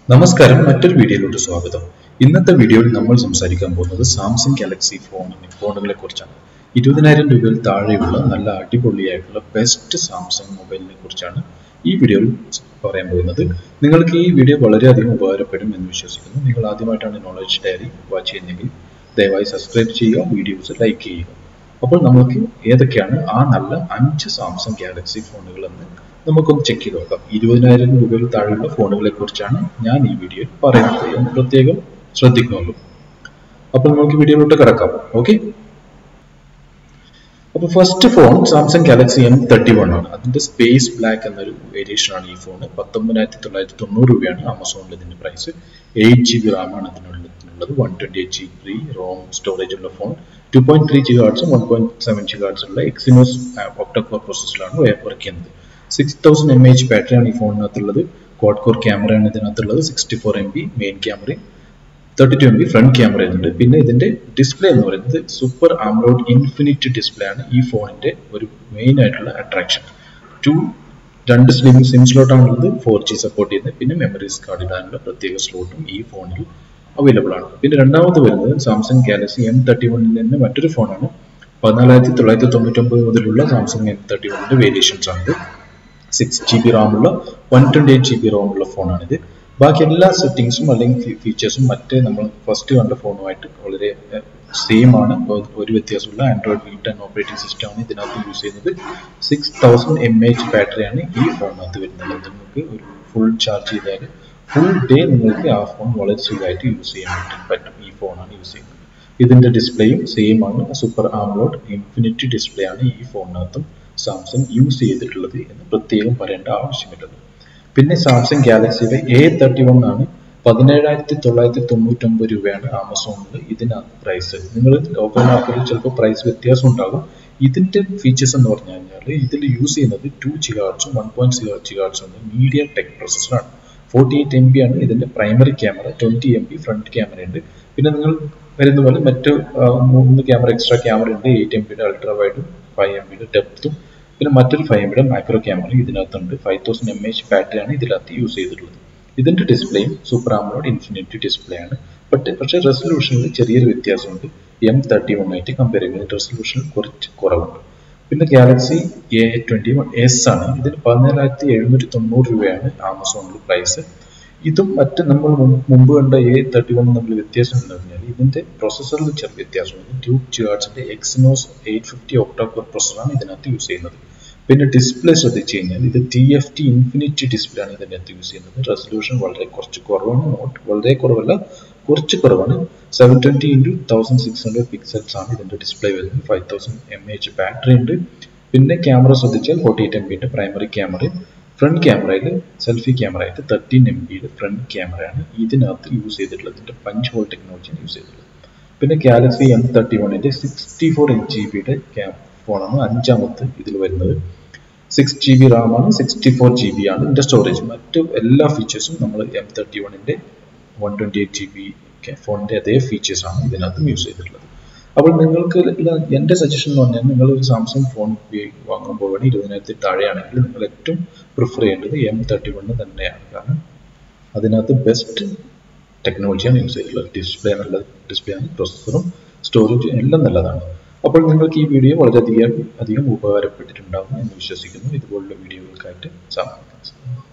നമസ്കാരം മറ്റൊരു വീഡിയോയിലോട്ട് സ്വാഗതം ഇന്നത്തെ വീഡിയോയിൽ നമ്മൾ സംസാരിക്കാൻ പോകുന്നത് സാംസങ് ഗാലക്സി ഫോൺ ഫോണുകളെ കുറിച്ചാണ് ഇരുപതിനായിരം രൂപയിൽ താഴെയുള്ള നല്ല അടിപൊളിയായിട്ടുള്ള ബെസ്റ്റ് സാംസങ് മൊബൈലിനെ കുറിച്ചാണ് ഈ വീഡിയോയിൽ പറയാൻ പോകുന്നത് നിങ്ങൾക്ക് ഈ വീഡിയോ വളരെയധികം ഉപകാരപ്പെടും എന്ന് വിശ്വസിക്കുന്നു നിങ്ങൾ ആദ്യമായിട്ടാണ് നോളജ് ഡയറി വാച്ച് ചെയ്യുന്നതെങ്കിൽ ദയവായി സബ്സ്ക്രൈബ് ചെയ്യുക വീഡിയോസ് ലൈക്ക് ചെയ്യുക അപ്പോൾ നമുക്ക് ഏതൊക്കെയാണ് ആ നല്ല അഞ്ച് സാംസങ് ഗാലക്സി ഫോണുകൾ എന്ന് നമുക്കൊന്ന് ചെക്ക് ചെയ്ത് നോക്കാം ഇരുപതിനായിരം രൂപയിൽ താഴെയുള്ള ഫോണുകളെ കുറിച്ചാണ് ഞാൻ ഈ വീഡിയോയിൽ പറയുന്നത് എന്ന് പ്രത്യേകം ശ്രദ്ധിക്കുന്നുള്ളൂ അപ്പോൾ നമുക്ക് വീഡിയോയിലോട്ട് കിടക്കാം ഓക്കെ അപ്പോൾ first phone Samsung Galaxy M thirty one ആണ് അതിന്റെ സ്പേസ് ബ്ലാക്ക് എന്നൊരു വേരിയേഷൻ ആണ് ഈ ഫോൺ പത്തൊമ്പതിനായിരത്തി തൊള്ളായിരത്തി തൊണ്ണൂറ് രൂപയാണ് ആമസോണിൽ ഇതിന്റെ പ്രൈസ് എയ്റ്റ് ജി ബി റാമാണ് അതിനുള്ളത് one twenty eight G B ROM storage ഉള്ള phone two point three G ഗാർഡ്സും വൺ പോയിന്റ് സെവൻ ജി ഗാർഡ്സ് ഉള്ള എക്സിനോസ് ഒക്ടോകോർ പ്രോസസ്സിലാണ് വർക്ക് ചെയ്യുന്നത് സിക്സ് തൗസൻഡ് എം എച്ച് ബാറ്ററിയാണ് ഈ ഫോണിനകത്തുള്ളത് ക്വാഡ് കോർ ക്യാമറയാണ് ഇതിനകത്തുള്ളത് sixty four M B main ക്യാമറയും thirty two M B front camera ഉണ്ട് പിന്നെ ഇതിന്റെ ഡിസ്പ്ലേ എന്ന് പറയുന്നത് സൂപ്പർ ആംലോഡ് ഇൻഫിനിറ്റ് ഡിസ്പ്ലേ ആണ് ഈ ഫോണിന്റെ ഒരു മെയിൻ ആയിട്ടുള്ള അട്രാക്ഷൻ ടു രണ്ട് സ്ലിം സിം സ്ലോട്ട് ആണുള്ളത് ഫോർ ജി സപ്പോർട്ട് ചെയ്യുന്നത് പിന്നെ മെമ്മറീസ് കാർഡ് ഇടാനുള്ള പ്രത്യേക സ്ലോട്ടും ഈ ഫോണിൽ അവൈലബിൾ ആണ് പിന്നെ രണ്ടാമത് വരുന്നത് സാംസങ് ഗാലക്സി എം തേർട്ടി വണ്ണിൽ തന്നെ മറ്റൊരു ഫോണാണ് പതിനാലായിരത്തി തൊള്ളായിരത്തി തൊണ്ണൂറ്റൊമ്പത് മുതലുള്ള സാംസങ് എം തേർട്ടി വണ്ണിന്റെ വേരിയേഷൻസ് ആണിത് സിക്സ് ജി ബി റാമുള്ള one twenty eight G B റാമുള്ള ഫോണാണിത് ബാക്കി എല്ലാ സെറ്റിങ്സും അല്ലെങ്കിൽ ഫീച്ചേഴ്സും മറ്റേ നമ്മൾ ഫസ്റ്റ് കണ്ട ഫോണുമായിട്ട് വളരെ സെയിം ആണ് ഒരു വ്യത്യാസമുള്ള Android v ten operating system ആണ് ഇതിനകത്ത് യൂസ് ചെയ്യുന്നത് സിക്സ് തൗസൻഡ് എം എച്ച് ബാറ്ററിയാണ് ഈ ഫോണിനകത്ത് വരുന്നത് നിങ്ങൾക്ക് ഒരു ഫുൾ ചാർജ് ചെയ്താൽ ഫുൾ ഡേ നിങ്ങൾക്ക് ആ ഫോൺ വളരെ സുഖമായിട്ട് യൂസ് ചെയ്യാൻ പറ്റും ഈ ഫോണാണ് യൂസ് ചെയ്യുന്നത് ഇതിന്റെ ഡിസ്പ്ലേയും സെയിം ആണ് സൂപ്പർ ആംലോഡ് ഇൻഫിനിറ്റി ഡിസ്പ്ലേ ആണ് ഈ ഫോണിനകത്തും സാംസങ് യൂസ് ചെയ്തിട്ടുള്ളത് എന്ന് പ്രത്യേകം പറയേണ്ട ആവശ്യമില്ലത് പിന്നെ സാംസങ് ഗാലക്സിയുടെ എ തേർട്ടി വൺ ആണ് പതിനേഴായിരത്തി തൊള്ളായിരത്തി തൊണ്ണൂറ്റൊമ്പത് രൂപയാണ് ആമസോണിൽ ഇതിനകത്ത് പ്രൈസ് നിങ്ങൾ ലോക്കൽ മാർക്കറ്റിൽ ചിലപ്പോൾ പ്രൈസ് വ്യത്യാസം ഉണ്ടാകും ഇതിന്റെ ഫീച്ചേഴ്സ് എന്ന് പറഞ്ഞു കഴിഞ്ഞാൽ ഇതിൽ യൂസ് ചെയ്യുന്നത് ടു ജിഗാർഡ്സും വൺ പോയിന്റ് സീറോ ജിഗാർഡ്സും മീഡിയ ടെക് പ്രൊസസ്സറാണ് ഫോർട്ടി എയ്റ്റ് എം ബി ആണ് ഇതിന്റെ primary camera twenty M B front camera ഉണ്ട് പിന്നെ നിങ്ങൾ വരുന്ന പോലെ മറ്റ് മൂന്ന് ക്യാമറ എക്സ്ട്രാ ക്യാമറ ഉണ്ട് എയ്റ്റ് എം ബിയുടെ അൾട്രാ വൈഡും ഫൈവ് എം ബിയുടെ ഡെപ്തും പിന്നെ മറ്റൊരു ഫൈവ് എംബിയുടെ മൈക്രോ ക്യാമറ ഇതിനകത്തുണ്ട് ഫൈവ് തൗസൻഡ് എം എച്ച് ബാറ്ററിയാണ് ഇതിനകത്ത് യൂസ് ചെയ്തിട്ടുള്ളത് ഇതിന്റെ ഡിസ്പ്ലേയും സൂപ്പർ ആംലോഡ് ഇൻഫിനിറ്റി ഡിസ്പ്ലേ ആണ് ബട്ട് പക്ഷേ റെസൊല്യൂഷനിൽ ചെറിയൊരു വ്യത്യാസമുണ്ട് എം തേർട്ടി വൺ ആയിട്ട് കമ്പയർ ചെയ്യുന്നത് റെസൊല്യൂഷൻ കുറച്ച് കുറവുണ്ട് പിന്നെ Galaxy A twenty one S ആണ് ഇതിന് പതിനേഴായിരത്തി എഴുന്നൂറ്റി തൊണ്ണൂറ് രൂപയാണ് ആമസോണിൽ പ്രൈസ് ഇതും മറ്റ് നമ്മൾ മുമ്പ് കണ്ട എ തേർട്ടി വൺ തമ്മിൽ വ്യത്യാസം എന്ന് പറഞ്ഞാൽ ഇതിന്റെ പ്രോസസ്സറിൽ ചെറിയ വ്യത്യാസമുണ്ട് ടു ജിഗാർഡ്സിന്റെ എക്സിനോസ് എയ്റ്റ് ഫിഫ്റ്റി ഒക്ടോക്കർ പ്രോസസ്സറാണ് ഇതിനകത്ത് യൂസ് ചെയ്യുന്നത് പിന്നെ ഡിസ്പ്ലേ ശ്രദ്ധിച്ചു കഴിഞ്ഞാൽ ഇത് T F T infinity display ആണ് ഇതിനകത്ത് യൂസ് ചെയ്യുന്നത് റെസൊല്യൂഷൻ വളരെ കുറച്ച് കുറവാണ് നോട്ട് വളരെ കുറവല്ല കുറച്ച് കുറവാണ് seven twenty into thousand six hundred pixels ആണ് ഇതിന്റെ ഡിസ്പ്ലേ വരുന്നത് five thousand M H battery ഉണ്ട് പിന്നെ ക്യാമറ ശ്രദ്ധിച്ചാൽ ഫോർട്ടി എയ്റ്റ് എം ബിയുടെ പ്രൈമറി ക്യാമറയും ഫ്രണ്ട് ക്യാമറയിൽ സെൽഫി ക്യാമറ ആയിട്ട് തേർട്ടീൻ എം ബിയുടെ ഫ്രണ്ട് ക്യാമറയാണ് ഇതിനകത്ത് യൂസ് ചെയ്തിട്ടുള്ളത് ഇതിന്റെ പഞ്ച് ഹോൾ ടെക്നോളജിയാണ് യൂസ് ചെയ്തിട്ടുള്ളത് പിന്നെ ഗാലക്സി എം തേർട്ടി വണ്ണിന്റെ സിക്സ്റ്റി ഫോർ എം ജി ബിയുടെ ഫോണാണ് അഞ്ചാമത്തെ ഇതിൽ വരുന്നത് സിക്സ് ജി ബി റാമാണ് സിക്സ്റ്റി ഫോർ ജി ബി ആണ് ഇതിന്റെ സ്റ്റോറേജ് മറ്റു എല്ലാ ഫീച്ചേഴ്സും നമ്മൾ എം തേർട്ടി വണ്ണിന്റെ one twenty eight G B ഫോണിന്റെ അതേ ഫീച്ചേഴ്സ് ആണ് ഇതിനകത്ത് യൂസ് ചെയ്തിട്ടുള്ളത് അപ്പോൾ നിങ്ങൾക്ക് എന്റെ സജഷൻ എന്ന് പറഞ്ഞാൽ നിങ്ങൾ ഒരു സാംസങ് ഫോൺ വാങ്ങുമ്പോൾ വേണ്ടി ഇരുപതിനായിരത്തി താഴെയാണെങ്കിൽ നിങ്ങൾ ഏറ്റവും പ്രിഫർ ചെയ്യേണ്ടത് എം തേർട്ടി വണ്ണ് തന്നെയാണ് കാരണം അതിനകത്ത് ബെസ്റ്റ് ടെക്നോളജിയാണ് യൂസ് ചെയ്തിട്ടുള്ളത് ഡിസ്പ്ലേ നല്ല ഡിസ്പ്ലേ ആണ് പ്രൊസസ്സറും സ്റ്റോറേജും എല്ലാം നല്ലതാണ് അപ്പോൾ നിങ്ങൾക്ക് ഈ വീഡിയോ വളരെയധികം അധികം ഉപകാരപ്പെട്ടിട്ടുണ്ടാകും എന്ന് വിശ്വസിക്കുന്നു ഇതുപോലുള്ള വീഡിയോകൾക്കായിട്ട് സാധിക്കും